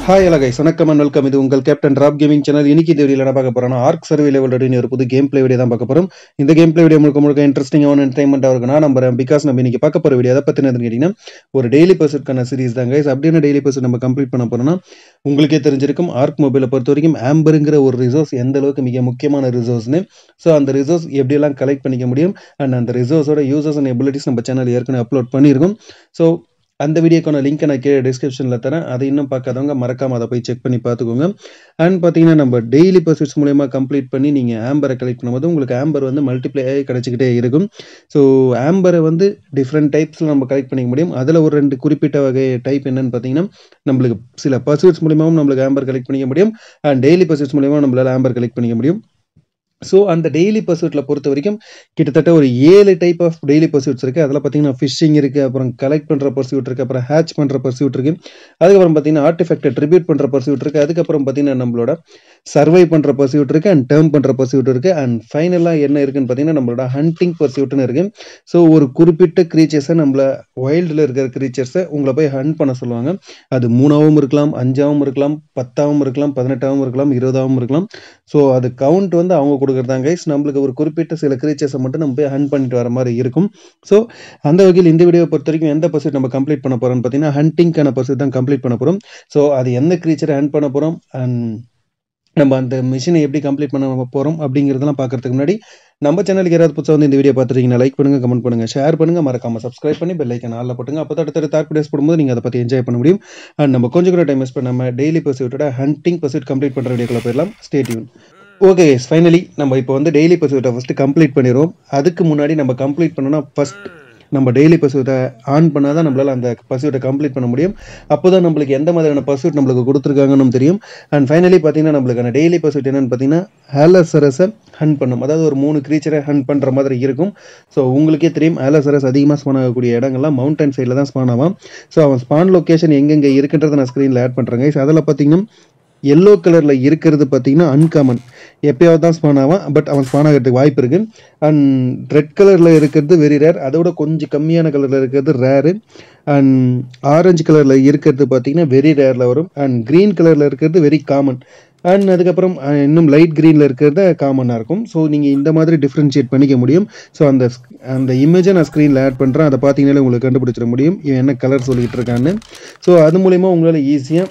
Hi எல்லா guys வணக்கம் and welcome இது உங்கள் கேப்டன் ராப் கேமிங் சேனல் இன்னைக்கு இந்த வீடியோவில் என்ன பார்க்க போறோம்னா ஆர்க் சர்வே லெவல் ஒரு புது கேம் பிளே வீடியோ தான் பார்க்க போறோம் இந்த கேம் பிளே வீடியோ முழுக்க முழுக்க இன்ட்ரெஸ்டிங்கான என்டர்டைன்மெண்ட்டாக இருக்கும் நான் நம்புறேன் பிகாஸ் நம்ம இன்னைக்கு பார்க்க போற வீடியோ அதை பற்றி என்னன்னு கேட்டிங்கன்னா ஒரு டெய்லி பர்சூட்கான சீரிஸ் தான் கைஸ் அப்படின்னு டெய்லி பர்சூட் நம்ம கம்ப்ளீட் பண்ண போறோம்னா உங்களுக்கே தெரிஞ்சிருக்கும் ஆர்க் மொபைலை பொறுத்த வரைக்கும் ஆம்பருங்கிற ஒரு ரிசோர்ஸ் எந்த அளவுக்கு மிக முக்கியமான ரிசோர்ஸ்னு ஸோ அந்த ரிசோர்ஸ் எப்படியெல்லாம் கலெக்ட் பண்ணிக்க முடியும் அண்ட் அந்த ரிசோர்ஸோட யூசர்ஸ் அண்ட் எபிலிட்டிஸ் நம்ம சேனல் ஏற்கனவே அப்லோட் பண்ணியிருக்கோம் ஸோ அந்த வீடியோக்கான லிங்க்கை நான் கீழே டிஸ்கிரிப்ஷனில் தரேன் அதை இன்னும் பார்க்காதவங்க மறக்காம அதை போய் செக் பண்ணி பார்த்துக்கோங்க அண்ட் பார்த்தீங்கன்னா நம்ம டெய்லி பர்சூட்ஸ் மூலயமா கம்ப்ளீட் பண்ணி நீங்கள் ஆம்பரை கலெக்ட் பண்ணும்போது உங்களுக்கு ஆம்பர் வந்து மல்டிப்ளை ஆகி கிடச்சிக்கிட்டே இருக்கும் ஸோ ஆம்பரை வந்து டிஃப்ரெண்ட் டைப்ஸில் நம்ம கலெக்ட் பண்ணிக்க முடியும் அதில் ஒரு ரெண்டு குறிப்பிட்ட வகை டைப் என்னன்னு பார்த்தீங்கன்னா நம்மளுக்கு சில பர்சூட்ஸ் மூலியமாகவும் நம்மளுக்கு ஆம்பர் கலெக்ட் பண்ணிக்க முடியும் அண்ட் டெய்லி பர்சூட்ஸ் மூலியமாக நம்மளால் ஆம்பர் கலெக்ட் பண்ணிக்க முடியும் ஸோ அந்த டெய்லி பர்சூட்டில் பொறுத்த வரைக்கும் கிட்டத்தட்ட ஒரு ஏழு டைப் ஆஃப் டெய்லி பர்சூட்ஸ் இருக்குது அதில் பார்த்தீங்கன்னா ஃபிஷிங் இருக்குது அப்புறம் கலெக்ட் பண்ணுற பர்சூட் இருக்குது அப்புறம் ஹேட்ச் பண்ணுற பர்சூட் இருக்குது அதுக்கப்புறம் பார்த்தீங்கன்னா ஆர்டிஃபெக்டை ட்ரிபியூட் பண்ணுற பர்சூட் இருக்குது அதுக்கப்புறம் பார்த்தீங்கன்னா நம்மளோட சர்வை பண்ணுற பர்சூட் இருக்குது அண்ட் டேர்ம் பண்ணுற பர்சூட் இருக்குது அண்ட் ஃபைனலாக என்ன இருக்குன்னு பார்த்தீங்கன்னா நம்மளோட ஹண்டிங் பர்சூட்னு இருக்குது ஸோ ஒரு குறிப்பிட்ட க்ரீச்சர்ஸை நம்மள வைல்டில் இருக்கிற க்ரீச்சர்ஸை உங்களை போய் ஹண்ட் பண்ண சொல்லுவாங்க அது மூணாவும் இருக்கலாம் அஞ்சாவும் இருக்கலாம் பத்தாவும் இருக்கலாம் பதினெட்டாவும் இருக்கலாம் இருபதாவும் இருக்கலாம் ஸோ அது கவுண்ட் வந்து அவங்க கொடுக்குறதாங்க கைஸ் நம்மளுக்கு ஒரு குறிப்பிட்ட சில கிரீச்சர்ஸை மட்டும் நம்ம போய் ஹண்ட் பண்ணிட்டு வர மாதிரி இருக்கும் ஸோ அந்த வகையில் இந்த வீடியோ பொறுத்த வரைக்கும் எந்த பர்சூட் நம்ம கம்ப்ளீட் பண்ண போகிறோம்னு பார்த்தீங்கன்னா ஹண்டிங்கான பர்சூட் தான் கம்ப்ளீட் பண்ண போகிறோம் ஸோ அது எந்த கிரீச்சரை ஹண்ட் பண்ண போகிறோம் அண்ட் நம்ம அந்த மிஷினை எப்படி கம்ப்ளீட் பண்ண போகிறோம் அப்படிங்கிறதெல்லாம் பார்க்கறதுக்கு முன்னாடி நம்ம சேனலுக்கு யாராவது புதுசாக வந்து இந்த வீடியோ பார்த்துருக்கீங்கன்னா லைக் பண்ணுங்க கமெண்ட் பண்ணுங்க ஷேர் பண்ணுங்க மறக்காம சப்ஸ்கிரைப் பண்ணி பெல் ஐக்கன் ஆளில் போட்டுங்க அப்போ தான் அடுத்த தார் வீடியோஸ் போடும்போது நீங்கள் அதை பற்றி என்ஜாய் பண்ண முடியும் அண்ட் நம்ம கொஞ்சம் கூட டைம் வேஸ்ட் பண்ணாம டெய்லி பர்சூட்டோட ஹண்டிங் பர்சூட் கம்ப்ளீட் பண்ணுற வீடியோக்குள்ள போயிடலாம் ஸ்டேட்யூன் ஓகே ஃபைனலி நம்ம இப்போ வந்து டெய்லி பர்சூட்டை ஃபஸ்ட்டு கம்ப்ளீட் பண்ணிடுவோம் அதுக்கு முன்னாடி நம்ம கம்ப்ளீட் பண்ணோம்னா ஃபஸ்ட் நம்ம டெய்லி பர்சூட்டை ஆன் பண்ணால் தான் நம்மளால் அந்த பர்சூட்டை கம்ப்ளீட் பண்ண முடியும் அப்போ தான் நம்மளுக்கு எந்த மாதிரியான பர்சூட் நம்மளுக்கு கொடுத்துருக்காங்கன்னு தெரியும் அண்ட் ஃபைனலி பார்த்தீங்கன்னா நம்மளுக்கான டெய்லி பர்சூட் என்னன்னு பார்த்தீங்கன்னா ஹேலசரஸை ஹண்ட் பண்ணும் அதாவது ஒரு மூணு க்ரீச்சரை ஹண்ட் பண்ணுற மாதிரி இருக்கும் ஸோ உங்களுக்கே தெரியும் ஹேலசரஸ் அதிகமாக ஸ்பான் ஆகக்கூடிய இடங்கள்லாம் மவுண்டன் சைடில் தான் ஸ்பான் ஆகும் ஸோ அவன் ஸ்பான் லொக்கேஷன் எங்கெங்கே இருக்குன்றதை நான் ஸ்க்ரீனில் ஆட் பண்ணுறேங்க ஸோ அதில் பார்த்தீங்கன்னா எல்லோ கலரில் இருக்கிறது பார்த்தீங்கன்னா அன்காமன் எப்பயாவது தான் ஸ்பான் ஆவான் பட் அவன் ஸ்பான் ஆகிறதுக்கு வாய்ப்பு இருக்கு அண்ட் ரெட் கலரில் இருக்கிறது வெரி ரேர் அதோட கொஞ்சம் கம்மியான கலரில் இருக்கிறது ரேரு அண்ட் ஆரஞ்சு கலரில் இருக்கிறது பார்த்தீங்கன்னா வெரி ரேரில் வரும் அண்ட் க்ரீன் கலரில் இருக்கிறது வெரி காமன் அண்ட் அதுக்கப்புறம் இன்னும் லைட் க்ரீனில் இருக்கிறது காமனாக இருக்கும் ஸோ நீங்கள் இந்த மாதிரி டிஃப்ரென்ஷியேட் பண்ணிக்க முடியும் ஸோ அந்த அந்த இமேஜை நான் ஸ்க்ரீனில் ஆட் பண்ணுறேன் அதை பார்த்தீங்கன்னாலே உங்களுக்கு கண்டுபிடிச்சிட முடியும் இவன் என்ன கலர் சொல்லிகிட்டு இருக்கான்னு ஸோ அது மூலிமா உங்களால் ஈஸியாக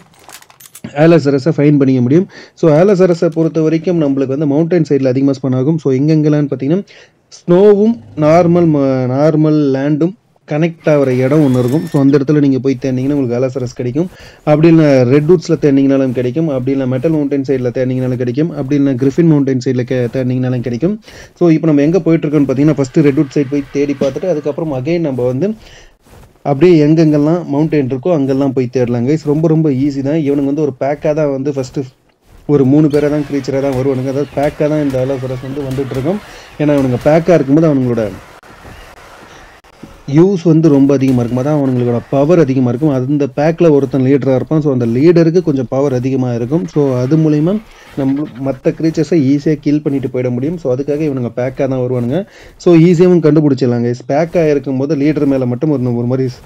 ஆலசரஸை ஃபைன் பண்ணிக்க முடியும் ஸோ ஆலசரஸை பொறுத்த வரைக்கும் நம்மளுக்கு வந்து மவுண்டன் சைடில் அதிகமாக ஸ்பான் ஆகும் ஸோ எங்கெங்கெல்லாம் பார்த்தீங்கன்னா ஸ்னோவும் நார்மல் நார்மல் லேண்டும் கனெக்ட் ஆகிற இடம் ஒன்று இருக்கும் ஸோ அந்த இடத்துல நீங்கள் போய் தேர்ந்தீங்கன்னா உங்களுக்கு அலசரஸ் கிடைக்கும் அப்படி இல்லை ரெட் ரூட்ஸில் தேர்ந்தீங்கனாலும் கிடைக்கும் அப்படி இல்லை மெட்டல் மவுண்டன் சைடில் தேர்ந்தீங்கனாலும் கிடைக்கும் அப்படி இல்லை கிரிஃபின் மவுண்டன் சைடில் கே தேர்ந்தீங்கனாலும் கிடைக்கும் ஸோ இப்போ நம்ம எங்கே போயிட்டுருக்கோன்னு பார்த்தீங்கன்னா ஃபஸ்ட்டு ரெட் ரூட் சைட் போய் தேடி பார்த்துட்டு அதுக்கப்புறம் அகைன் நம்ம வந்து அப்படியே எங்கெங்கெல்லாம் மவுண்டன் இருக்கோ அங்கெல்லாம் போய் தேடலாங்க கைஸ் ரொம்ப ரொம்ப ஈஸி தான் இவனுங்க வந்து ஒரு பேக்காக தான் வந்து ஃபஸ்ட்டு ஒரு மூணு பேராக தான் க்ரீச்சராக தான் வருவானுங்க அதாவது பேக்காக தான் இந்த அலோசரஸ் வந்து வந்துட்டு இருக்கும் ஏன்னா அவனுங்க பேக்காக இருக்கும்போது அவங்களோட யூஸ் வந்து ரொம்ப அதிகமாக இருக்கும் அதான் அவங்களோட பவர் அதிகமாக இருக்கும் அந்த பேக்கில் ஒருத்தன் லீடராக இருப்பான் ஸோ அந்த லீடருக்கு கொஞ்சம் பவர் அதிகமாக இருக்கும் ஸோ அது மூலிமா நம்ம மற்ற க்ரீச்சர்ஸை ஈஸியாக கில் பண்ணிட்டு போயிட முடியும் ஸோ அதுக்காக இவனுங்க பேக்காக தான் வருவானுங்க ஸோ ஈஸியாகவும் கண்டுபிடிச்சிடலாங்க பேக்காக இருக்கும்போது லீடர் மேலே மட்டும் ஒரு ஒரு மாதிரி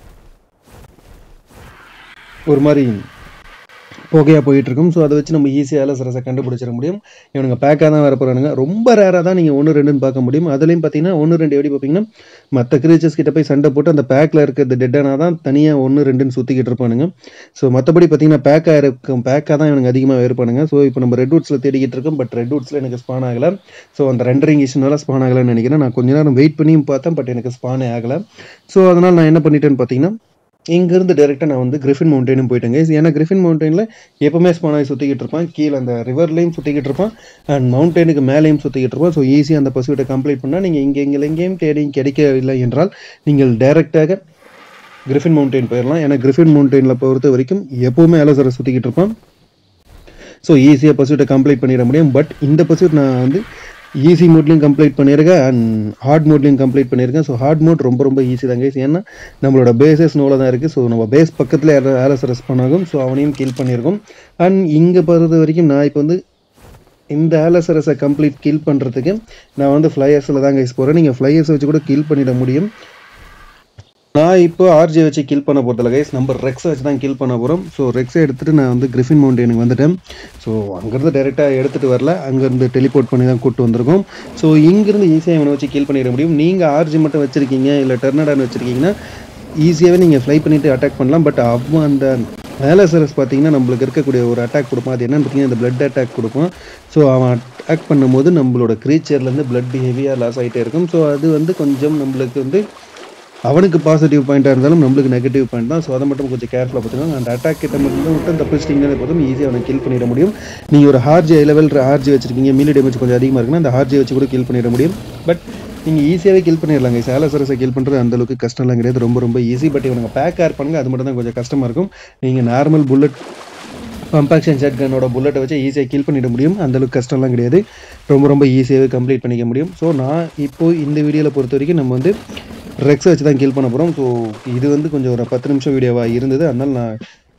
ஒரு மாதிரி புகையாக போயிட்டு இருக்கும் ஸோ அதை வச்சு நம்ம ஈஸியாக சரசை கண்டுபிடிச்சிட முடியும் இவனுங்க பேக்காக தான் வர போகிறானுங்க ரொம்ப ரேராக தான் நீங்கள் ஒன்று ரெண்டுன்னு பார்க்க முடியும் அதுலேயும் பார்த்தீங்கன்னா ஒன்று ரெண்டு எப்படி பார்ப்பீங்கன்னா மற்ற கிரீச்சர்ஸ் கிட்ட போய் சண்டை போட்டு அந்த பேக்கில் இருக்கிறது டெட்டானா தான் தனியாக ஒன்று ரெண்டுன்னு சுற்றிக்கிட்டு இருப்பானுங்க ஸோ மற்றபடி பார்த்தீங்கன்னா பேக்காக இருக்கும் பேக்காக தான் இவனுக்கு அதிகமாக இருப்பானுங்க ஸோ இப்போ நம்ம ரெட் ரூட்ஸில் தேடிக்கிட்டு இருக்கோம் பட் ரெட் ரூட்ஸில் எனக்கு ஸ்பான் ஆகலை ஸோ அந்த ரெண்டரிங் இஷ்யூனால ஸ்பான் ஆகலைன்னு நினைக்கிறேன் நான் கொஞ்ச நேரம் வெயிட் பண்ணியும் பார்த்தேன் பட் எனக்கு ஸ்பானே ஆகலை ஸோ அதனால் நான் என்ன பண்ணிட்டேன்னு பார்த்தீங்கன்னா இங்கேருந்து டேரெக்டாக நான் வந்து கிரிஃபின் மவுண்டனும் போயிட்டேங்க ஏன்னா கிரிஃபின் மவுண்டனில் எப்பவுமே ஸ்பான் ஆகி சுற்றிக்கிட்டு இருப்பான் கீழே அந்த ரிவர்லேயும் சுற்றிக்கிட்டு இருப்பான் அண்ட் மவுண்டனுக்கு மேலேயும் சுற்றிக்கிட்டு இருப்பான் ஸோ ஈஸியாக அந்த பசுவிட்டை கம்ப்ளீட் பண்ணால் நீங்கள் இங்கே இங்கே எங்கேயும் தேடி கிடைக்கவில்லை என்றால் நீங்கள் டைரெக்டாக கிரிஃபின் மவுண்டன் போயிடலாம் ஏன்னா கிரிஃபின் மவுண்டனில் பொறுத்த வரைக்கும் எப்போவுமே அலசரை சுற்றிக்கிட்டு இருப்பான் ஸோ ஈஸியாக பசுவிட்டை கம்ப்ளீட் பண்ணிட முடியும் பட் இந்த பசுட் நான் வந்து ஈஸி மோட்லையும் கம்ப்ளீட் பண்ணியிருக்கேன் அண்ட் ஹார்ட் மோட்லையும் கம்ப்ளீட் பண்ணியிருக்கேன் ஸோ ஹார்ட் மோட் ரொம்ப ரொம்ப ஈஸி தாங்க ஏன்னா நம்மளோட பேஸே ஸ்னோவில் தான் இருக்குது ஸோ நம்ம பேஸ் பக்கத்தில் ஆர்எஸ் ரெஸ்பான் ஆகும் ஸோ அவனையும் கில் பண்ணியிருக்கோம் அண்ட் இங்கே பொறுத்த வரைக்கும் நான் இப்போ வந்து இந்த ஆலசரஸை கம்ப்ளீட் கில் பண்ணுறதுக்கு நான் வந்து ஃப்ளையர்ஸில் தான் கைஸ் போகிறேன் நீங்கள் ஃப்ளையர்ஸ் வச்சு கூட கில் பண்ணிட முடியும் நான் இப்போ ஆர்ஜே வச்சு கில் பண்ண போகிறதில்ல கைஸ் நம்ம ரெக்ஸை வச்சு தான் கில் பண்ண போகிறோம் ஸோ ரெக்ஸை எடுத்துகிட்டு நான் வந்து கிரிஃபின் மவுண்டனுக்கு வந்துட்டேன் ஸோ அங்கேருந்து டைரெக்டாக எடுத்துகிட்டு வரல அங்கேருந்து டெலிபோர்ட் பண்ணி தான் கூப்பிட்டு வந்திருக்கோம் ஸோ இங்கேருந்து ஈஸியாக இவனை வச்சு கில் பண்ணிட முடியும் நீங்கள் ஆர்ஜி மட்டும் வச்சுருக்கீங்க இல்லை டெர்னடான்னு வச்சுருக்கீங்கன்னா ஈஸியாகவே நீங்கள் ஃப்ளை பண்ணிவிட்டு அட்டாக் பண்ணலாம் பட் அவன் அந்த வேலசரஸ் பார்த்தீங்கன்னா நம்மளுக்கு இருக்கக்கூடிய ஒரு அட்டாக் கொடுப்பான் அது என்னன்னு பார்த்தீங்கன்னா இந்த பிளட் அட்டாக் கொடுப்பான் ஸோ அவன் அட்டாக் பண்ணும்போது நம்மளோட க்ரீச்சர்லேருந்து பிளட் ஹெவியாக லாஸ் ஆகிட்டே இருக்கும் ஸோ அது வந்து கொஞ்சம் நம்மளுக்கு வந்து அவனுக்கு பாசிட்டிவ் பாயிண்டாக இருந்தாலும் நம்மளுக்கு நெகட்டிவ் பாயிண்ட் தான் ஸோ அதை மட்டும் கொஞ்சம் கேர்ஃபுல்லாக பார்த்துக்கோங்க அந்த அட்டாக் கிட்ட மட்டும் மட்டும் தப்பிச்சிட்டிங்கனாலே போதும் ஈஸியாக அவனை கில் பண்ணிட முடியும் நீங்கள் ஒரு ஹார்ஜி லெவல் ஹார்ஜி வச்சிருக்கீங்க மீலி டேமேஜ் கொஞ்சம் அதிகமாக இருக்குன்னா அந்த ஹார்ஜி வச்சு கூட கில் பண்ணிட முடியும் பட் நீங்கள் ஈஸியாகவே கில் பண்ணிடலாங்க சேலசரஸை கில் பண்ணுறது அந்தளவுக்கு கஷ்டம்லாம் கிடையாது ரொம்ப ரொம்ப ஈஸி பட் இவனுங்க பேக் ஆர் பண்ணுங்க அது மட்டும் தான் கொஞ்சம் கஷ்டமாக இருக்கும் நீங்கள் நார்மல் புல்லட் பம்பாக்ஷன் ஷாட் கன்னோட புல்லட்டை வச்சு ஈஸியாக கில் பண்ணிட முடியும் அந்தளவுக்கு கஷ்டம்லாம் கிடையாது ரொம்ப ரொம்ப ஈஸியாகவே கம்ப்ளீட் பண்ணிக்க முடியும் ஸோ நான் இப்போது இந்த வீடியோவில் பொறுத்த வரைக்கும் நம்ம வந்து ரெக்ஸை வச்சு தான் கில் பண்ண போகிறோம் ஸோ இது வந்து கொஞ்சம் ஒரு பத்து நிமிஷம் வீடியோவாக இருந்தது அதனால் நான்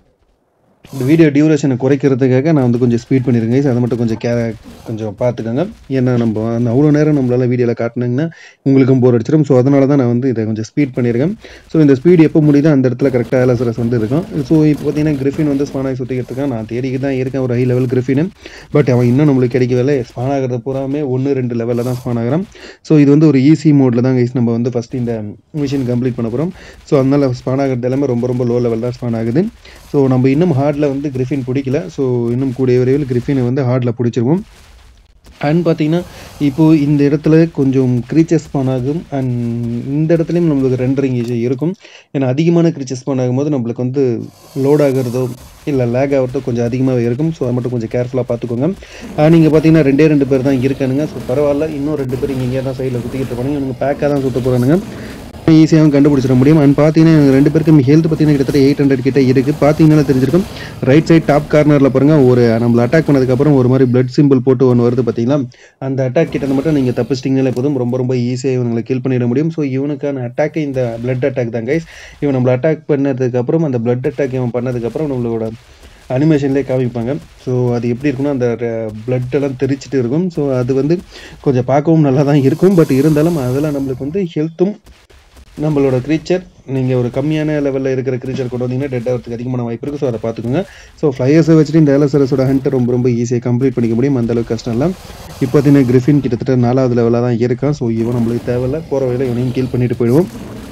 இந்த வீடியோ டியூரேஷனை குறைக்கிறதுக்காக நான் வந்து கொஞ்சம் ஸ்பீட் பண்ணியிருக்கேன் guys. அதை மட்டும் கொஞ்சம் கே கொஞ்சம் பார்த்துக்கோங்க ஏன்னா நம்ம அந்த அவ்வளோ நேரம் நம்மளால் வீடியோவில் காட்டினீங்கன்னா உங்களுக்கும் போர் அடிச்சிடும் ஸோ அதனால தான் நான் வந்து இதை கொஞ்சம் ஸ்பீட் பண்ணியிருக்கேன் ஸோ இந்த ஸ்பீடு எப்போ முடியுதோ அந்த இடத்துல கரெக்டாக எலசரஸ் வந்து இருக்கும் ஸோ இப்போ பார்த்தீங்கன்னா கிரிஃபின் வந்து ஸ்பான் ஆகி சுற்றிக்கிட்டு இருக்கான் நான் தேடிக்கிட்டு தான் இருக்கேன் ஒரு ஹை லெவல் கிரிஃபின் பட் அவன் இன்னும் நம்மளுக்கு கிடைக்கவில்லை ஸ்பான் ஆகிறது பூராமே ஒன்று ரெண்டு லெவலில் தான் ஸ்பான் ஆகிறான் ஸோ இது வந்து ஒரு ஈஸி மோடில் தான் கைஸ் நம்ம வந்து ஃபஸ்ட் இந்த மிஷின் கம்ப்ளீட் பண்ண போகிறோம் ஸோ அதனால் ஸ்பான் ஆகிறது எல்லாமே ரொம்ப ரொம்ப லோ லெவல் தான் ஸ்பான் ஆகுது ஸோ நம்ம இன்னும் ஹார்டில் வந்து கிரிஃபின் பிடிக்கல ஸோ இன்னும் கூடிய விரைவில் கிரிஃபினை வந்து ஹார்டில் பிடிச்சிருவோம் அண்ட் பார்த்தீங்கன்னா இப்போது இந்த இடத்துல கொஞ்சம் க்ரீச்சர்ஸ் ஸ்பான் ஆகும் அண்ட் இந்த இடத்துலையும் நம்மளுக்கு ரெண்டரிங் ஈஸி இருக்கும் ஏன்னா அதிகமான க்ரீச்சர்ஸ் ஸ்பான் ஆகும்போது நம்மளுக்கு வந்து லோட் ஆகிறதோ இல்லை லேக் ஆகிறதோ கொஞ்சம் அதிகமாக இருக்கும் ஸோ அதை மட்டும் கொஞ்சம் கேர்ஃபுல்லாக பார்த்துக்கோங்க நீங்கள் பார்த்தீங்கன்னா ரெண்டே ரெண்டு பேர் தான் இருக்கானுங்க ஸோ பரவாயில்ல இன்னும் ரெண்டு பேர் இங்கே தான் சைடில் சுற்றிக்கிட்டு இருப்பானுங்க இவங்க பேக்காக தான் சுற்ற போகிறானுங்க ஈஸியாகவும் கண்டுபிடிச்சிட முடியும் அண்ட் பார்த்தீங்கன்னா இவங்க ரெண்டு பேருக்கும் ஹெல்த் பார்த்தீங்கன்னா கிட்டத்தட்ட எயிட் ஹண்ட்ரட் கிட்ட இருக்குது பார்த்தீங்கன்னா தெரிஞ்சிருக்கும் ரைட் சைட் டாப் கார்னரில் பாருங்கள் ஒரு நம்மள அட்டாக் பண்ணதுக்கப்புறம் ஒரு மாதிரி பிளட் சிம்பிள் போட்டு ஒன்று வருது பார்த்தீங்களா அந்த அட்டாக் கிட்ட மட்டும் நீங்கள் தப்பிச்சிட்டிங்கனாலே போதும் ரொம்ப ரொம்ப ஈஸியாக இவங்களை கில் பண்ணிட முடியும் ஸோ இவனுக்கான அட்டாக் இந்த பிளட் அட்டாக் தான் கைஸ் இவன் நம்மளை அட்டாக் பண்ணதுக்கப்புறம் அந்த பிளட் அட்டாக் இவன் பண்ணதுக்கப்புறம் நம்மளோட அனிமேஷன்லேயே காமிப்பாங்க ஸோ அது எப்படி இருக்குன்னா அந்த blood எல்லாம் தெரிச்சிட்டு இருக்கும் ஸோ அது வந்து கொஞ்சம் பார்க்கவும் நல்லா தான் இருக்கும் பட் இருந்தாலும் அதெல்லாம் நம்மளுக்கு வந்து ஹெல்த்தும் நம்மளோட க்ரீச்சர் நீங்கள் ஒரு கம்மியான லெவலில் இருக்கிற க்ரீச்சர் கொண்டு வந்தீங்கன்னா டெட் ஆகிறதுக்கு அதிகமான வாய்ப்பு இருக்குது ஸோ அதை பார்த்துக்கோங்க ஸோ ஃப்ளையர்ஸை வச்சுட்டு இந்த ஏலசரஸோட ஹண்ட்டை ரொம்ப ரொம்ப ஈஸியாக கம்ப்ளீட் பண்ணிக்க முடியும் அந்த அளவுக்கு கஷ்டம் இல்லை இப்போ பார்த்தீங்கன்னா கிரிஃபின் கிட்டத்தட்ட நாலாவது லெவலாக தான் இருக்கான் ஸோ இவன் நம்மளுக்கு தேவையில்ல போகிற வழியில் இவனையும் கீல் பண்ணிட்டு போயிடுவோம்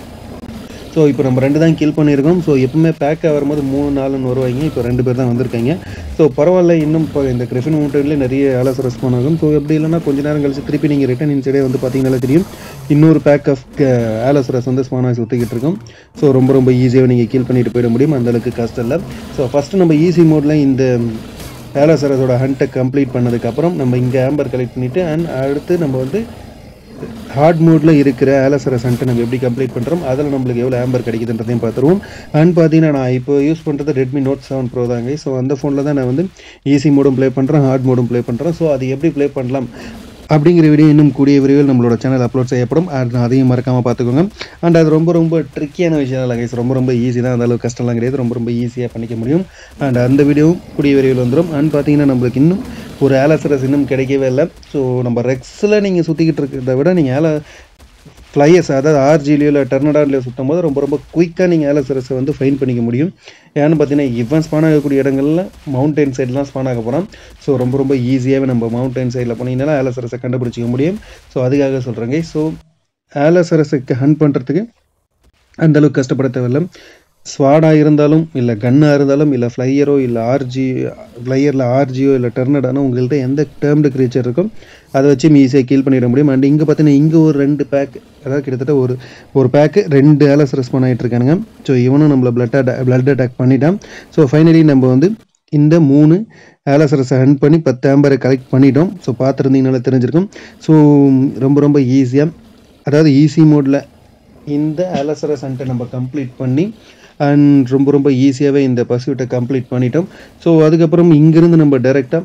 ஸோ இப்போ நம்ம ரெண்டு தான் கில் பண்ணியிருக்கோம் ஸோ எப்பவுமே பேக்காக வரும்போது மூணு நாலுன்னு வருவாங்க இப்போ ரெண்டு பேர் தான் வந்திருக்காங்க ஸோ பரவாயில்ல இன்னும் இப்போ இந்த கிரிஃபின் மூட்டையில் நிறைய ஆலஸ் ரெஸ்பான் ஆகும் ஸோ எப்படி இல்லைன்னா கொஞ்ச நேரம் கழிச்சு திருப்பி நீங்கள் ரிட்டன் இன்சைடே வந்து பார்த்தீங்கன்னா தெரியும் இன்னொரு பேக் ஆஃப் ஆலஸ் ரெஸ் வந்து ஸ்பான் ஆகி சுற்றிக்கிட்டு இருக்கும் ஸோ ரொம்ப ரொம்ப ஈஸியாக நீங்கள் கீல் பண்ணிட்டு போயிட முடியும் அந்த அளவுக்கு கஷ்டம் இல்லை ஸோ ஃபஸ்ட்டு நம்ம ஈஸி மோடில் இந்த ஆலோசரஸோட ஹண்ட்டை கம்ப்ளீட் பண்ணதுக்கப்புறம் நம்ம இங்கே ஆம்பர் கலெக்ட் பண்ணிவிட்டு அண்ட் அடுத்து நம்ம வந்து ஹார்ட் மோடில் இருக்கிற ஆலசரஸ் ஹண்ட்டை நம்ம எப்படி கம்ப்ளீட் பண்ணுறோம் அதில் நம்மளுக்கு எவ்வளோ ஆம்பர் கிடைக்குதுன்றதையும் பார்த்துருவோம் அண்ட் பார்த்தீங்கன்னா நான் இப்போ யூஸ் பண்ணுறது ரெட்மி நோட் செவன் ப்ரோ தாங்க ஸோ அந்த ஃபோனில் தான் நான் வந்து ஈஸி மோடும் ப்ளே பண்ணுறேன் ஹார்ட் மோடும் ப்ளே பண்ணுறேன் ஸோ அது எப்படி ப்ளே பண்ணலாம் அப்படிங்கிற வீடியோ இன்னும் கூடிய விரைவில் நம்மளோட சேனல் அப்லோட் செய்யப்படும் அது அதையும் மறக்காமல் பார்த்துக்கோங்க அண்ட் அது ரொம்ப ரொம்ப ட்ரிக்கியான விஷயம் இல்லை கைஸ் ரொம்ப ரொம்ப ஈஸி தான் அந்த அளவுக்கு கஷ்டம்லாம் கிடையாது ரொம்ப ரொம்ப ஈஸியாக பண்ணிக்க முடியும் அண்ட் அந்த வீடியோவும் கூடிய விரைவில் வந்துடும் அண்ட் பார்த்தீங்கன்னா நம்மளுக்கு இன்னும் ஒரு ஆலசரஸ் இன்னும் கிடைக்கவே இல்லை ஸோ நம்ம ரெக்ஸில் நீங்கள் சுற்றிக்கிட்டு இருக்கிறத விட நீங்கள் ஆல ஃப்ளையர்ஸ் அதாவது ஆர்ஜிலியோ இல்லை டெர்னடான்லையோ சுற்றும் போது ரொம்ப ரொம்ப குயிக்காக நீங்கள் ஆலசரஸை வந்து ஃபைன் பண்ணிக்க முடியும் ஏன்னு பார்த்தீங்கன்னா இவன் ஸ்பான் ஆகக்கூடிய இடங்கள்ல மவுண்டைன் சைட்லாம் ஸ்பான் ஆக போகிறான் ஸோ ரொம்ப ரொம்ப ஈஸியாகவே நம்ம மவுண்டைன் சைடில் போனீங்கன்னா ஆலசரஸை கண்டுபிடிச்சிக்க முடியும் ஸோ அதுக்காக சொல்கிறேங்க ஸோ ஆலசரஸுக்கு ஹன் பண்ணுறதுக்கு அந்த அளவுக்கு கஷ்டப்பட தேவையில்ல ஸ்வாடாக இருந்தாலும் இல்லை கன்னாக இருந்தாலும் இல்லை ஃப்ளையரோ இல்லை ஆர்ஜி ஃப்ளையரில் ஆர்ஜியோ இல்லை டெர்னடானோ உங்கள்கிட்ட எந்த டேர்ம்டு க்ரீச்சர் இருக்கோ அதை வச்சு ஈஸியாக கீல் பண்ணிட முடியும் அண்ட் இங்கே பார்த்தீங்கன்னா இங்கே ஒரு ரெண்டு பேக் அதாவது கிட்டத்தட்ட ஒரு ஒரு பேக்கு ரெண்டு ஆலஸ் ரெஸ்பான் ஆகிட்டு இருக்கானுங்க ஸோ இவனும் நம்மளை பிளட் அட்டா பிளட் அட்டாக் பண்ணிட்டான் ஸோ ஃபைனலி நம்ம வந்து இந்த மூணு ஆலசரஸை ஹன் பண்ணி பத்து ஆம்பரை கலெக்ட் பண்ணிட்டோம் ஸோ பார்த்துருந்தீங்கனால தெரிஞ்சிருக்கும் ஸோ ரொம்ப ரொம்ப ஈஸியாக அதாவது ஈஸி மோடில் இந்த ஆலசரஸ் ஹண்ட்டை நம்ம கம்ப்ளீட் பண்ணி அண்ட் ரொம்ப ரொம்ப ஈஸியாகவே இந்த பர்சியூட்டை கம்ப்ளீட் பண்ணிட்டோம் ஸோ அதுக்கப்புறம் இங்கேருந்து நம்ம டைரெக்டாக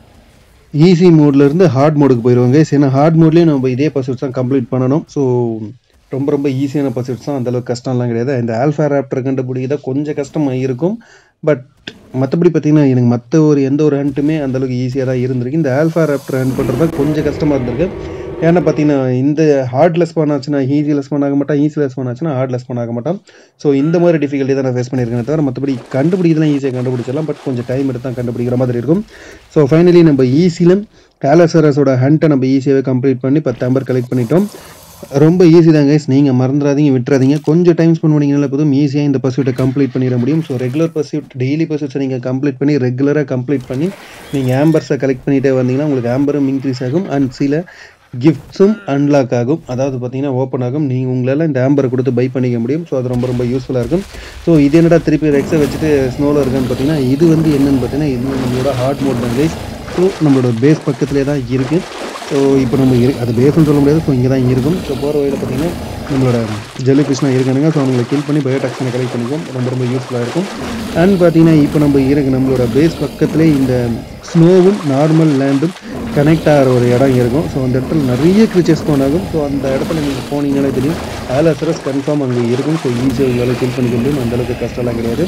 ஈஸி மோட்லேருந்து ஹார்ட் மோடுக்கு போயிடுவாங்க ஏன்னா ஹார்ட் மோட்லேயும் நம்ம இதே பர்சியூட்ஸ் தான் கம்ப்ளீட் பண்ணணும் ஸோ ரொம்ப ரொம்ப ஈஸியான பர்சியூட்ஸ் தான் அந்தளவுக்கு கஷ்டம்லாம் கிடையாது இந்த ஆல்ஃபா ரேப்டர் கண்டுபிடிக்கிறத கொஞ்சம் கஷ்டமாக இருக்கும் பட் மற்றபடி பார்த்தீங்கன்னா எனக்கு மற்ற ஒரு எந்த ஒரு ஹண்ட்டுமே அந்தளவுக்கு ஈஸியாக தான் இருந்திருக்கு இந்த ஆல்ஃபா ரேப்டர் ஹண்ட் பண்ணுறது தான் கொஞ்சம் கஷ்டமாக இருந்திருக்கு ஏன்னா பார்த்தீங்கன்னா இந்த ஹார்ட்லெஸ் ஸ்பான் ஆச்சுன்னா ஈஸியில் ஸ்பான் ஆக மாட்டான் ஈஸியில் ஸ்பான் ஆச்சுன்னா ஹார்ட்லெஸ் ஸ்பான் ஆக மாட்டான் ஸோ இந்த மாதிரி டிஃபிகல்ட்டி தான் நான் ஃபேஸ் பண்ணியிருக்கேன் தவிர மற்றபடி கண்டுபிடிக்கலாம் ஈஸியாக கண்டுபிடிச்சிடலாம் பட் கொஞ்சம் டைம் எடுத்து தான் கண்டுபிடிக்கிற மாதிரி இருக்கும் ஸோ ஃபைனலி நம்ம ஈஸியில் கேலசரஸோட ஹண்ட்டை நம்ம ஈஸியாகவே கம்ப்ளீட் பண்ணி பத்து நம்பர் கலெக்ட் பண்ணிட்டோம் ரொம்ப ஈஸி தான் கைஸ் நீங்கள் மறந்துடாதீங்க விட்டுறாதீங்க கொஞ்சம் டைம் ஸ்பெண்ட் பண்ணிங்கனால போதும் ஈஸியாக இந்த பர்சூட்டை கம்ப்ளீட் பண்ணிட முடியும் ஸோ ரெகுலர் பர்சூட் டெய்லி பர்சூட்ஸை நீங்கள் கம்ப்ளீட் பண்ணி ரெகுலராக கம்ப்ளீட் பண்ணி நீங்கள் ஆம்பர்ஸை கலெக்ட் பண்ணிகிட்டே வந்தீங்கன்னா உங்களுக்கு ஆம்பரும் இன்க்ரீஸ் ஆகும் அண்ட் சில கிஃப்ட்ஸும் அன்லாக் ஆகும் அதாவது பார்த்தீங்கன்னா ஓப்பன் ஆகும் நீங்கள் உங்களால் இந்த ஆம்பரை கொடுத்து பை பண்ணிக்க முடியும் ஸோ அது ரொம்ப ரொம்ப யூஸ்ஃபுல்லாக இருக்கும் ஸோ இது என்னடா திருப்பி ரெக்ஸை வச்சுட்டு ஸ்னோவில் இருக்குன்னு பார்த்தீங்கன்னா இது வந்து என்னன்னு பார்த்தீங்கன்னா இது நம்மளோட ஹார்ட் மோட் தான் கைஸ் ஸோ நம்மளோட பேஸ் பக்கத்துலேயே தான் இருக்குது ஸோ இப்போ நம்ம இரு அது பேஸ்னு சொல்ல முடியாது ஸோ இங்கே தான் இருக்கும் ஸோ போகிற வழியில் பார்த்தீங்கன்னா நம்மளோட ஜெல்லி ஃபிஷ்லாம் இருக்கானுங்க ஸோ அவங்களை கில் பண்ணி பயோடாக்ஸனை கலெக்ட் பண்ணிக்குவோம் ரொம்ப ரொம்ப யூஸ்ஃபுல்லாக இருக்கும் அண்ட் பார்த்தீங்கன்னா இப்போ நம்ம இருக்கு நம்மளோட பேஸ் பக்கத்துலேயே இந்த ஸ்னோவும் நார்மல் லேண்டும் கனெக்ட் ஆகிற ஒரு இடம் இருக்கும் ஸோ அந்த இடத்துல நிறைய க்ரீச்சர்ஸ் ஸ்பான் ஆகும் ஸோ அந்த இடத்துல நீங்கள் போனீங்கனாலே தெரியும் ஆலசரஸ் கன்ஃபார்ம் அங்கே இருக்கும் ஸோ ஈஸியாக உங்களால் கில் பண்ணிக்க முடியும் அந்தளவுக்கு கஷ்டம்லாம் கிடையாது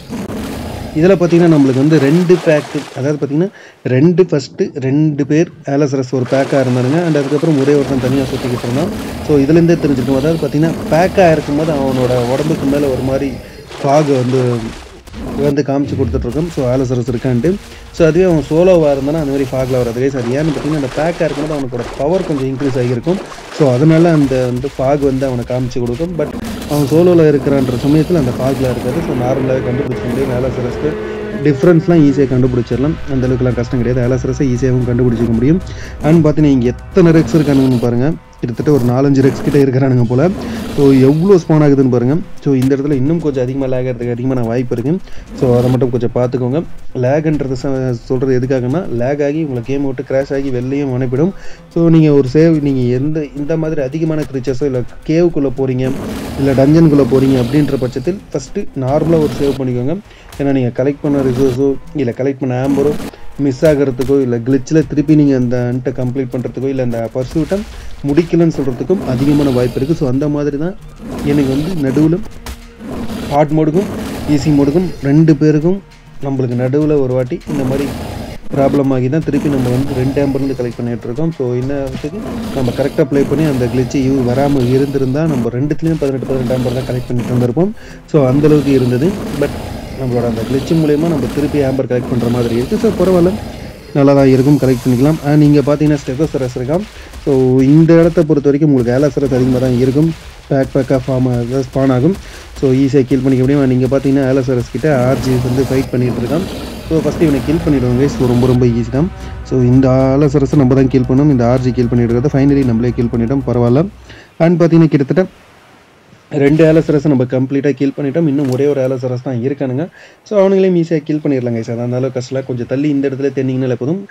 இதில் பார்த்தீங்கன்னா நம்மளுக்கு வந்து ரெண்டு பேக்கு அதாவது பார்த்தீங்கன்னா ரெண்டு ஃபஸ்ட்டு ரெண்டு பேர் ஆலசரஸ் ஒரு பேக்காக இருந்தானுங்க அண்ட் அதுக்கப்புறம் ஒரே ஒருத்தன் தனியாக சுற்றிக்கிட்டு இருந்தான் ஸோ இதுலேருந்தே தெரிஞ்சுக்கணும் அதாவது பார்த்தீங்கன்னா பேக்காக இருக்கும்போது அவனோட உடம்புக்கு மேலே ஒரு மாதிரி ஃபாக் வந்து வந்து காமிச்சு கொடுத்துட்ருக்கோம் ஸோ ஆலசரஸ் இருக்கான்ட்டு ஸோ அதுவே அவன் சோலோவாக இருந்தானா அந்த மாதிரி ஃபாகில் வராது கைஸ் அது ஏன்னு பார்த்தீங்கன்னா அந்த பேக்காக இருக்கும்போது அவனுக்கோட பவர் கொஞ்சம் இன்க்ரீஸ் ஆகியிருக்கும் ஸோ அதனால அந்த வந்து ஃபாக் வந்து அவனை காமிச்சு கொடுக்கும் பட் அவன் சோலோவில் இருக்கிறன்ற சமயத்தில் அந்த ஃபாகில் இருக்காது ஸோ நார்மலாக கண்டுபிடிச்ச முடியும் ஆலசரஸ்க்கு டிஃப்ரென்ஸ்லாம் ஈஸியாக கண்டுபிடிச்சிடலாம் அந்த அளவுக்குலாம் கஷ்டம் கிடையாது ஆலசரஸை ஈஸியாகவும் கண்டுபிடிச்சிக்க முடியும் அண்ட் பார்த்தீங்கன்னா இங்கே எத்தனை ரெக்ஸ் இருக்கானுங்கன்னு பாருங்கள் கிட்டத்தட்ட ஒரு நாலஞ்சு ரெக்ஸ் கிட்ட இருக்கிறானுங்க போல் ஸோ எவ்வளோ ஸ்பான் ஆகுதுன்னு பாருங்கள் ஸோ இந்த இடத்துல இன்னும் கொஞ்சம் அதிகமாக லேக் ஆகிறதுக்கு அதிகமான வாய்ப்பு இருக்குது ஸோ அதை மட்டும் கொஞ்சம் பார்த்துக்கோங்க லேக்ன்றது சொல்கிறது எதுக்காகனா லேக் ஆகி உங்களை கேம் விட்டு கிராஷ் ஆகி வெளிலையும் அனுப்பிடும் ஸோ நீங்கள் ஒரு சேவ் நீங்கள் எந்த இந்த மாதிரி அதிகமான க்ரீச்சர்ஸோ இல்லை கேவுக்குள்ளே போகிறீங்க இல்லை டஞ்சனுக்குள்ளே போகிறீங்க அப்படின்ற பட்சத்தில் ஃபஸ்ட்டு நார்மலாக ஒரு சேவ் பண்ணிக்கோங்க ஏன்னா நீங்கள் கலெக்ட் பண்ண ரிசோர்ஸோ இல்லை கலெக்ட் பண்ண ஆம்பரோ மிஸ் ஆகிறதுக்கோ இல்லை கிளிச்சில் திருப்பி நீங்கள் அந்த அன்ட்டை கம்ப்ளீட் பண்ணுறதுக்கோ இல்லை அந்த பர்சூட்டை முடிக்கலன்னு சொல்கிறதுக்கும் அதிகமான வாய்ப்பு இருக்குது ஸோ அந்த மாதிரி தான் எனக்கு வந்து நடுவில் ஹார்ட் மோடுக்கும் ஈஸி மோடுக்கும் ரெண்டு பேருக்கும் நம்மளுக்கு நடுவில் ஒரு வாட்டி இந்த மாதிரி ப்ராப்ளம் ஆகி தான் திருப்பி நம்ம வந்து ரெண்டு ஆம்பர்லேருந்து கலெக்ட் பண்ணிகிட்டு இருக்கோம் ஸோ இன்னத்துக்கு நம்ம கரெக்டாக ப்ளே பண்ணி அந்த கிளிச்சு யூ வராமல் இருந்திருந்தால் நம்ம ரெண்டுத்துலேயும் பதினெட்டு பதினெட்டு ஆம்பர் தான் கலெக்ட் பண்ணிட்டு வந்திருப்போம் ஸோ அந்தளவுக்கு இருந்தது பட் நம்மளோட அந்த கிளிச்சு மூலயமா நம்ம திருப்பி ஆம்பர் கலெக்ட் பண்ணுற மாதிரி இருக்குது ஸோ பரவாயில்ல நல்லா தான் இருக்கும் கலெக்ட் பண்ணிக்கலாம் அண்ட் நீங்கள் பார்த்தீங்கன்னா ஸ்டெகோசரஸ் இருக்காம் ஸோ இந்த இடத்த பொறுத்த வரைக்கும் உங்களுக்கு ஏலாசரஸ் அதிகமாக தான் இருக்கும் பேக் பேக்காக ஃபார்ம் ஆகுது ஸ்பான் ஆகும் ஸோ ஈஸியாக கில் பண்ணிக்க முடியும் நீங்கள் பார்த்தீங்கன்னா ஏலசரஸ் கிட்ட ஆர்ஜி வந்து ஃபைட் பண்ணிகிட்டு இருக்கான் ஸோ ஃபஸ்ட்டு இவனை கில் பண்ணிவிடுவாங்க ஸோ ரொம்ப ரொம்ப ஈஸி தான் ஸோ இந்த ஆலசரஸை நம்ம தான் கில் பண்ணோம் இந்த ஆர்ஜி கில் பண்ணிட்டு ஃபைனலி நம்மளே கில் பண்ணிட்டோம் பரவாயில்ல அண்ட் பார்த்தீங்கன்னா கிட்டத்தட்ட ரெண்டு ஏலசரஸ் நம்ம கம்ப்ளீட்டாக கில் பண்ணிட்டோம் இன்னும் ஒரே ஒரு ஏலசரஸ் தான் இருக்கானுங்க ஸோ அவனுங்களையும் ஈஸியாக கில் பண்ணிடலாங்க சார் அதனால கஷ்டம் கொஞ்சம் தள்ளி இந்த இடத்துல தென்னிங்கனால போதும்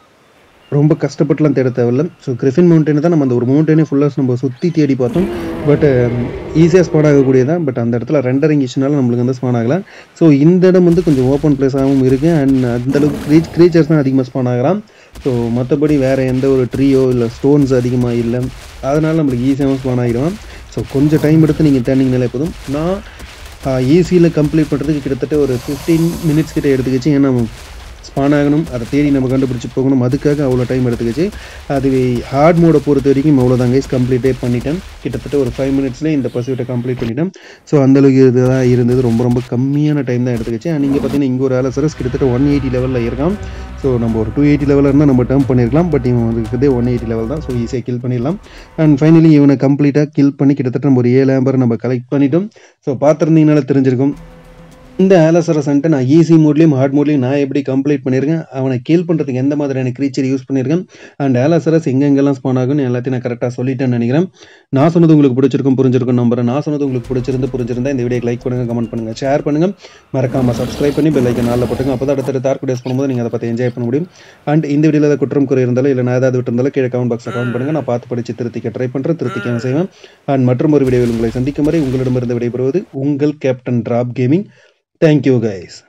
ரொம்ப கஷ்டப்பட்டுலாம் தேட தேவையில்ல ஸோ கிரிஃபின் மவுண்டனை தான் நம்ம அந்த ஒரு மவுண்டனே ஃபுல்லாக நம்ம சுற்றி தேடி பார்த்தோம் பட் ஈஸியாக ஸ்பாட் ஆகக்கூடியதான் பட் அந்த இடத்துல ரெண்டரிங் இஷ்யூனால நம்மளுக்கு வந்து ஸ்பான் ஆகலாம் ஸோ இந்த இடம் வந்து கொஞ்சம் ஓப்பன் பிளேஸாகவும் இருக்குது அண்ட் அந்தளவுக்கு க்ரீச் க்ரீச்சர்ஸ் தான் அதிகமாக ஸ்பான் ஆகலாம் ஸோ மற்றபடி வேறு எந்த ஒரு ட்ரீயோ இல்லை ஸ்டோன்ஸ் அதிகமாக இல்லை அதனால் நம்மளுக்கு ஈஸியாகவும் ஸ்பான் ஆகிடுவான் ஸோ கொஞ்சம் டைம் எடுத்து நீங்கள் தேர்னிங்கனாலே போதும் நான் ஈஸியில் கம்ப்ளீட் பண்ணுறதுக்கு கிட்டத்தட்ட ஒரு ஃபிஃப்டீன் மினிட்ஸ் கிட்ட எடுத்துக்கிச்சு ஏன்னா ஸ்பான் ஆகணும் அதை தேடி நம்ம கண்டுபிடிச்சி போகணும் அதுக்காக அவ்வளோ டைம் எடுத்துக்கிச்சு அதுவே ஹார்ட் மோடை பொறுத்த வரைக்கும் அவ்வளோதான் கைஸ் கம்ப்ளீட்டே பண்ணிட்டேன் கிட்டத்தட்ட ஒரு ஃபைவ் மினிட்ஸ்லேயே இந்த பர்சூட்டை கம்ப்ளீட் பண்ணிட்டேன் ஸோ அந்தளவுக்கு இதுதான் இருந்தது ரொம்ப ரொம்ப கம்மியான டைம் தான் எடுத்துக்கிச்சு நீங்கள் பார்த்தீங்கன்னா இங்கே ஒரு ஆலசரஸ் கிட்டத்தட்ட ஒன் எயிட்டி லெவலில் இருக்கான் ஸோ நம்ம ஒரு டூ எயிட்டி லெவலில் இருந்தால் நம்ம டேர்ம் பண்ணியிருக்கலாம் பட் இவன் இருக்கிறதே ஒன் எயிட்டி லெவல் தான் ஸோ ஈஸியாக கில் பண்ணிடலாம் அண்ட் ஃபைனலி இவனை கம்ப்ளீட்டாக கில் பண்ணி கிட்டத்தட்ட நம்ம ஒரு ஏழு ஆம்பர் நம்ம கலெக்ட் பண்ணிட்டோம் ஸோ பார்த்துருந்தீங்கனால தெரிஞ்சிருக்கும் இந்த ஆலசரசன்ட்டு நான் ஈஸி மோட்லேயும் ஹார்ட் மோட்லேயும் நான் எப்படி கம்ப்ளீட் பண்ணியிருக்கேன் அவனை கீல் பண்ணுறதுக்கு எந்த மாதிரியான க்ரீச்சர் யூஸ் பண்ணியிருக்கேன் அண்ட் ஆலசரஸ் எங்கெங்கெல்லாம் ஸ்பான் ஆகும்னு எல்லாத்தையும் நான் கரெக்டாக சொல்லிட்டேன்னு நினைக்கிறேன் நான் சொன்னது உங்களுக்கு பிடிச்சிருக்கும் புரிஞ்சிருக்கும் நம்புறேன் நான் சொன்னது உங்களுக்கு பிடிச்சிருந்து புரிஞ்சிருந்தா இந்த வீடியோக்கு லைக் பண்ணுங்கள் கமெண்ட் பண்ணுங்கள் ஷேர் பண்ணுங்கள் மறக்காமல் சப்ஸ்கிரைப் பண்ணி பெல் ஐக்கன் நாளில் போட்டுங்க அப்போ தான் அடுத்த தார்க்கு டேஸ் பண்ணும்போது நீங்கள் அதை பற்றி என்ஜாய் பண்ண முடியும் அண்ட் இந்த வீடியோவில் ஏதாவது குற்றம் குறை இருந்தாலும் இல்லை நான் ஏதாவது விட்டிருந்தாலும் கீழே கமெண்ட் பாக்ஸில் கமெண்ட் பண்ணுங்கள் நான் பார்த்து படித்து திருத்திக்க ட்ரை பண்ணுறேன் திருத்திக்க செய்வேன் அண்ட் மற்றும் ஒரு வீடியோவில் உங்களை சந்திக்கும் வரை உங்களிடமிருந்து விடைபெறுவது உங்கள் captain drop gaming Thank you guys.